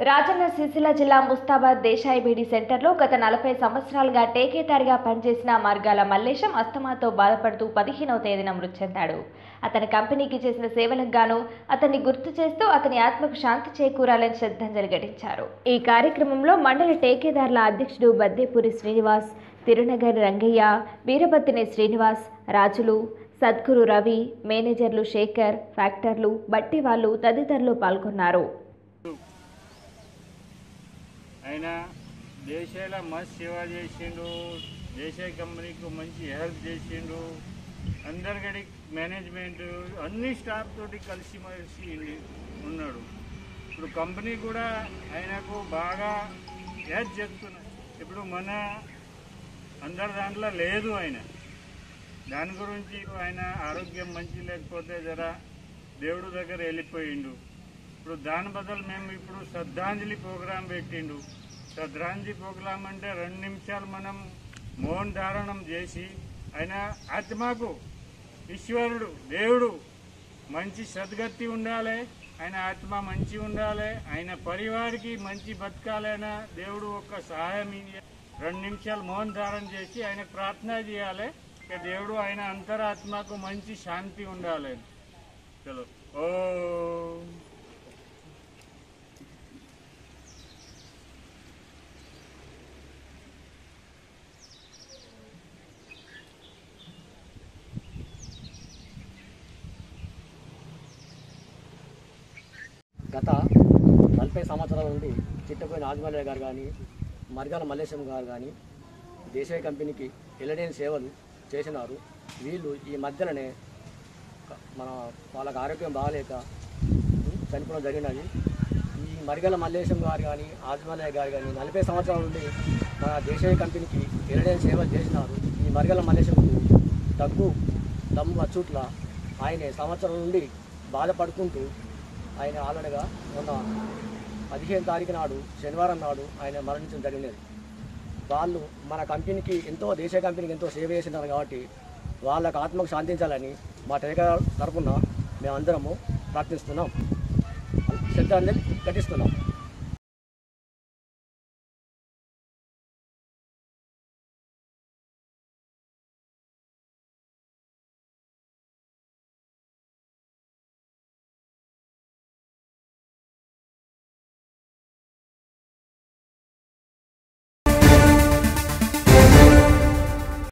రాజన్న సిరిసిల్ల జిల్లా ముస్తాబాద్ దేశాయి బీడీ సెంటర్లో గత నలభై సంవత్సరాలుగా టేకేదారిగా పనిచేసిన మార్గాల మల్లేశం అస్తమాతో బాధపడుతూ పదిహేనవ తేదీన మృతి చెందాడు అతని కంపెనీకి చేసిన సేవలకు గాను అతన్ని గుర్తు చేస్తూ అతని ఆత్మకు శాంతి చేకూరాలని శ్రద్ధాంజలి ఘటించారు ఈ కార్యక్రమంలో మండల టేకేదారుల అధ్యక్షుడు బద్దేపూరి శ్రీనివాస్ తిరునగర్ రంగయ్య వీరభద్రిని శ్రీనివాస్ రాజులు సద్గురు రవి మేనేజర్లు శేఖర్ ఫ్యాక్టర్లు బట్టి వాళ్ళు తదితరులు పాల్గొన్నారు ఆయన దేశాల మస్త్ సేవ చేసిండు దేశ కంపెనీకి మంచి హెల్ప్ చేసిండు అందరికీ మేనేజ్మెంట్ అన్ని స్టాఫ్ తోటి కలిసి మలిసి ఉన్నాడు ఇప్పుడు కంపెనీ కూడా ఆయనకు బాగా యాడ్ చేస్తున్నది ఇప్పుడు మన అందరి దాంట్లో లేదు ఆయన దాని గురించి ఆయన ఆరోగ్యం మంచి లేకపోతే జర దేవుడు దగ్గర వెళ్ళిపోయిండు ఇప్పుడు దాని బదులు మేము ఇప్పుడు శ్రద్ధాంజలి ప్రోగ్రాం పెట్టిండు శ్రద్ధాంజలి ప్రోగ్రాం అంటే రెండు నిమిషాలు మనం మౌన్ ధారణం చేసి ఆయన ఆత్మకు ఈశ్వరుడు దేవుడు మంచి సద్గతి ఉండాలి ఆయన ఆత్మ మంచి ఉండాలి ఆయన పరివారికి మంచి బతకాలైనా దేవుడు ఒక సహాయం ఇయ్య- రెండు నిమిషాలు మౌన్ ధారణ చేసి ఆయన ప్రార్థన చేయాలి ఇక దేవుడు ఆయన అంతరాత్మకు మంచి శాంతి ఉండాలి చలో ఓ గత నలభై సంవత్సరాల నుండి చిట్టపోయిన ఆదిమల్లయ్య గారు కానీ మరిగాల మల్లేశం గారు కానీ దేశీయ కంపెనీకి ఎల్లడేని సేవలు చేసినారు వీళ్ళు ఈ మధ్యలోనే క- మన వాళ్ళకి ఆరోగ్యం బాగాలేక ఉం, చనిపోవడం జరిగినది ఈ మరిగల మల్లేశం గారు కానీ ఆదిమల్లయ్య గారు కానీ నలభై సంవత్సరాల నుండి మన దేశీయ కంపెనీకి ఎల్లడేని సేవలు చేసినారు ఈ మరిగల మల్లేశంకు దగ్గు దమ్ము అచ్చుట్ల ఆయన సంవత్సరం నుండి బాధపడుకుంటూ ఆయన ఆలనగా మొన్న పదిహేను తారీఖు నాడు శనివారం నాడు ఆయన మరణించడం జరిగినది వాళ్ళు మన కంపెనీకి ఎంతో దేశీయ కంపెనీకి ఎంతో సేవ చేసినారు కాబట్టి వాళ్ళకు ఆత్మకు శాంతించాలని మా టేక తరఫున మేమందరము ప్రార్థిస్తున్నాం శ్రద్ధాంజలి ఘటిస్తున్నాం